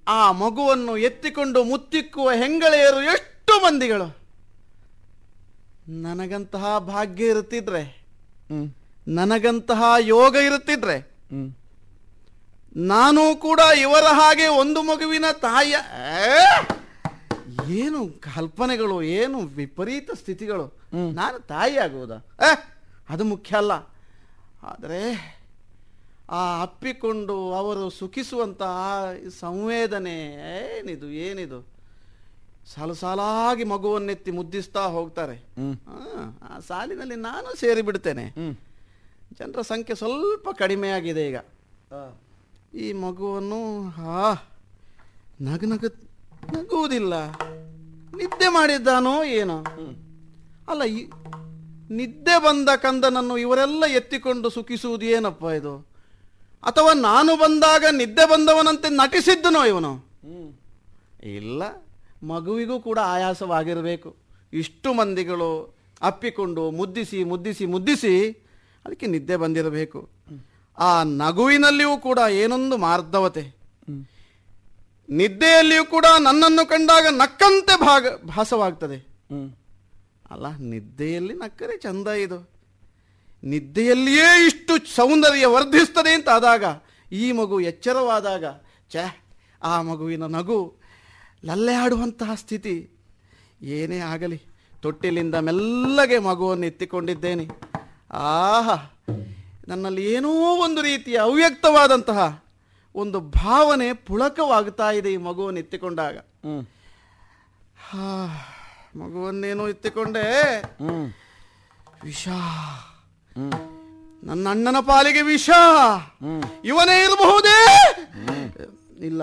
ಆ ಮಗುವನ್ನು ಎತ್ತಿಕೊಂಡು ಮುತ್ತಿಕ್ಕುವ ಹೆಂಗಳೆಯರು ಎಷ್ಟು ಮಂದಿಗಳು ನನಗಂತಹ ಭಾಗ್ಯ ಇರುತ್ತಿದ್ರೆ ಹ್ಮ್ ನನಗಂತಹ ಯೋಗ ಇರುತ್ತಿದ್ರೆ ಹ್ಮ್ ನಾನು ಕೂಡ ಇವರ ಹಾಗೆ ಒಂದು ಮಗುವಿನ ತಾಯಿಯ ಏ! ಏನು ಕಲ್ಪನೆಗಳು ಏನು ವಿಪರೀತ ಸ್ಥಿತಿಗಳು ನಾನು ತಾಯಿ ಆಗುವುದಾ ಏ ಅದು ಮುಖ್ಯ ಅಲ್ಲ ಆದರೆ ಆ ಅಪ್ಪಿಕೊಂಡು ಅವರು ಸುಖಿಸುವಂತಹ ಸಂವೇದನೆ ಏನಿದು ಏನಿದು ಸಾಲು ಸಾಲಾಗಿ ಮಗುವನ್ನೆತ್ತಿ ಮುದ್ದಿಸ್ತಾ ಹೋಗ್ತಾರೆ ಹ್ಮ್. ಆ, ಆ ಸಾಲಿನಲ್ಲಿ ನಾನು ಸೇರಿ ಬಿಡ್ತೇನೆ ಹ್ಮ್ ಜನರ ಸಂಖ್ಯೆ ಸ್ವಲ್ಪ ಕಡಿಮೆಯಾಗಿದೆ ಈಗ ಈ ಮಗುವನ್ನು ಹಾ ನಗು ನಗು ನಗುವುದಿಲ್ಲ ನಿದ್ದೆ ಮಾಡಿದ್ದಾನೋ ಏನೋ ಅಲ್ಲ ಈ ನಿದ್ದೆ ಬಂದ ಕಂದನನ್ನು ಇವರೆಲ್ಲ ಎತ್ತಿಕೊಂಡು ಸುಖಿಸುವುದು ಏನಪ್ಪ ಇದು ಅಥವಾ ನಾನು ಬಂದಾಗ ನಿದ್ದೆ ಬಂದವನಂತೆ ನಟಿಸಿದ್ದನೋ ಇವನು ಹ್ಮ್ ಇಲ್ಲ ಮಗುವಿಗೂ ಕೂಡ ಆಯಾಸವಾಗಿರಬೇಕು ಇಷ್ಟು ಮಂದಿಗಳು ಅಪ್ಪಿಕೊಂಡು ಮುದ್ದಿಸಿ ಮುದ್ದಿಸಿ ಮುದ್ದಿಸಿ ಅದಕ್ಕೆ ನಿದ್ದೆ ಬಂದಿರಬೇಕು ಆ ನಗುವಿನಲ್ಲಿಯೂ ಕೂಡ ಏನೊಂದು ಮಾರ್ಧವತೆ ನಿದ್ದೆಯಲ್ಲಿಯೂ ಕೂಡ ನನ್ನನ್ನು ಕಂಡಾಗ ನಕ್ಕಂತೆ ಭಾಗ ಭಾಸವಾಗ್ತದೆ ಹ್ಮ್ ಅಲ್ಲ ನಿದ್ದೆಯಲ್ಲಿ ನಕ್ಕರೆ ಚಂದ ಇದು ನಿದ್ದೆಯಲ್ಲಿಯೇ ಇಷ್ಟು ಸೌಂದರ್ಯ ವರ್ಧಿಸ್ತದೆ ಅಂತ ಆದಾಗ ಈ ಮಗು ಎಚ್ಚರವಾದಾಗ ಛೇ ಆ ಮಗುವಿನ ನಗು ಲಲ್ಲೆ ಆಡುವಂತಹ ಸ್ಥಿತಿ ಏನೇ ಆಗಲಿ ತೊಟ್ಟಿಲಿಂದ ಮೆಲ್ಲಗೆ ಮಗುವನ್ನು ಎತ್ತಿಕೊಂಡಿದ್ದೇನೆ ಆಹಾ ನನ್ನಲ್ಲಿ ಏನೋ ಒಂದು ರೀತಿಯ ಅವ್ಯಕ್ತವಾದಂತಹ ಒಂದು ಭಾವನೆ ಪುಳಕವಾಗ್ತಾ ಇದೆ ಈ ಮಗುವನ್ನು ಎತ್ತಿಕೊಂಡಾಗ ಹ್ಮ್ ಹಾ ಮಗುವನ್ನೇನೋ ಎತ್ತಿಕೊಂಡೆ ಹ್ಮ್ ವಿಷ ಹ್ಮ್ ನನ್ನ ಅಣ್ಣನ ಪಾಲಿಗೆ ವಿಷ ಹ್ಮ್ ಇವನೇ ಇರಬಹುದೇ ಇಲ್ಲ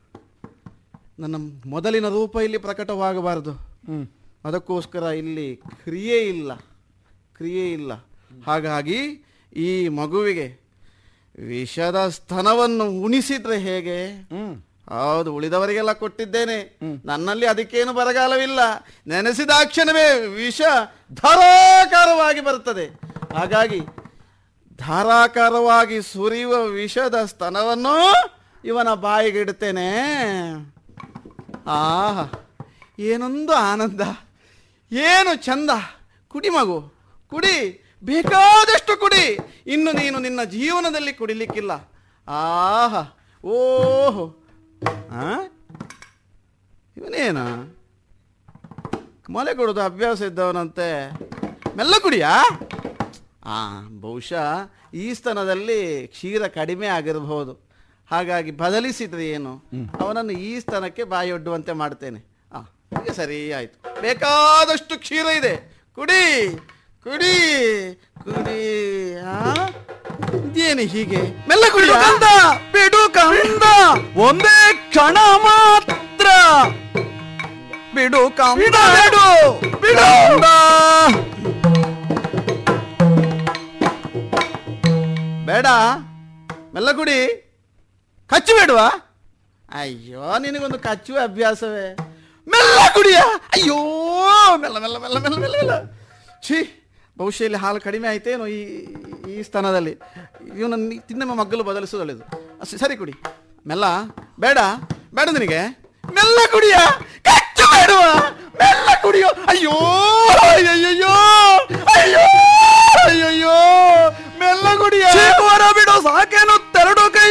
ನನ್ನ ಮೊದಲಿನ ರೂಪ ಇಲ್ಲಿ ಪ್ರಕಟವಾಗಬಾರದು ಹ್ಮ್ ಅದಕ್ಕೋಸ್ಕರ ಇಲ್ಲಿ ಕ್ರಿಯೆ ಇಲ್ಲ ಕ್ರಿಯೆ ಇಲ್ಲ ಹಾಗಾಗಿ ಈ ಮಗುವಿಗೆ ವಿಷದ ಸ್ತನವನ್ನು ಉಣಿಸಿದ್ರೆ ಹೇಗೆ ಹ್ಮ್ ಹೌದು ಉಳಿದವರಿಗೆಲ್ಲ ಕೊಟ್ಟಿದ್ದೇನೆ ನನ್ನಲ್ಲಿ ಅದಕ್ಕೇನು ಬರಗಾಲವಿಲ್ಲ ನೆನೆಸಿದ ಕ್ಷಣವೇ ವಿಷ ಧಾರಾಕಾರವಾಗಿ ಬರುತ್ತದೆ ಹಾಗಾಗಿ ಧಾರಾಕಾರವಾಗಿ ಸುರಿಯುವ ವಿಷದ ಸ್ತನವನ್ನು ಇವನ ಬಾಯಿಗೆ ಇಡುತ್ತೇನೆ ಆಹಾ ಏನೊಂದು ಆನಂದ ಏನು ಚಂದ ಕುಡಿ ಮಗು ಕುಡಿ ಬೇಕಾದಷ್ಟು ಕುಡಿ ಇನ್ನು ನೀನು ನಿನ್ನ ಜೀವನದಲ್ಲಿ ಕುಡಿಲಿಕ್ಕಿಲ್ಲ ಆಹಾ ಓಹೋ ಆ ಇವನೇನ ಮೊಲೆ ಕೊಡೋದು ಅಭ್ಯಾಸ ಇದ್ದವನಂತೆ ಮೆಲ್ಲ ಕುಡಿಯಾ ಆ ಬಹುಶಃ ಈ ಸ್ತನದಲ್ಲಿ ಕ್ಷೀರ ಕಡಿಮೆ ಆಗಿರಬಹುದು ಹಾಗಾಗಿ ಬದಲಿಸಿದ್ರೆ ಏನು ಅವನನ್ನು ಈ ಸ್ತನಕ್ಕೆ ಬಾಯೊಡ್ಡುವಂತೆ ಮಾಡ್ತೇನೆ ಆ ಈಗ ಸರಿ ಆಯ್ತು ಬೇಕಾದಷ್ಟು ಕ್ಷೀರ ಇದೆ ಕುಡಿ ಕುಡಿ ಕುಡಿ ಆ ಇದೇನು ಹೀಗೆ ಮೆಲ್ಲ ಕುಡಿ ಕಂದ ಬಿಡು ಕಂದ ಒಂದೇ ಕ್ಷಣ ಮಾತ್ರ ಬಿಡು ಕಂದ ಬಿಡು ಬಿಡು ಬೇಡ ಮೆಲ್ಲ ಕುಡಿ ಕಚ್ಚು ಬೇಡವಾ ಅಯ್ಯೋ ನಿನಗೊಂದು ಕಚ್ಚುವ ಅಭ್ಯಾಸವೇ ಮೆಲ್ಲ ಕುಡಿಯ ಅಯ್ಯೋ ಮೆಲ್ಲ ಮೆಲ್ಲ ಮೆಲ್ಲ ಮೆಲ್ಲ ಮೆಲ್ಲ ಮೆಲ್ಲ ಛೀ ಬಹುಶಃ ಇಲ್ಲಿ ಹಾಲು ಕಡಿಮೆ ಆಯ್ತೇನೋ ಈ ಈ ಸ್ಥಾನದಲ್ಲಿ ಇವನ ತಿನ್ನಮ್ಮ ಮಗ್ಗಲು ಬದಲಿಸೋದು ಒಳ್ಳೆಯದು ಅಷ್ಟೇ ಸರಿ ಕುಡಿ ಮೆಲ್ಲ ಬೇಡ ಬೇಡ ನಿನಗೆ ಮೆಲ್ಲ ಕುಡಿಯ ಕಚ್ಚು ಬೇಡವಾ ಮೆಲ್ಲ ಕುಡಿಯೋ ಅಯ್ಯೋ ಅಯ್ಯಯ್ಯೋ ಅಯ್ಯೋ ಅಯ್ಯಯ್ಯೋ ಮೆಲ್ಲ ಕುಡಿಯ ಬಿಡು ಸಾಕೇನು ತೆರಡು ಕೈ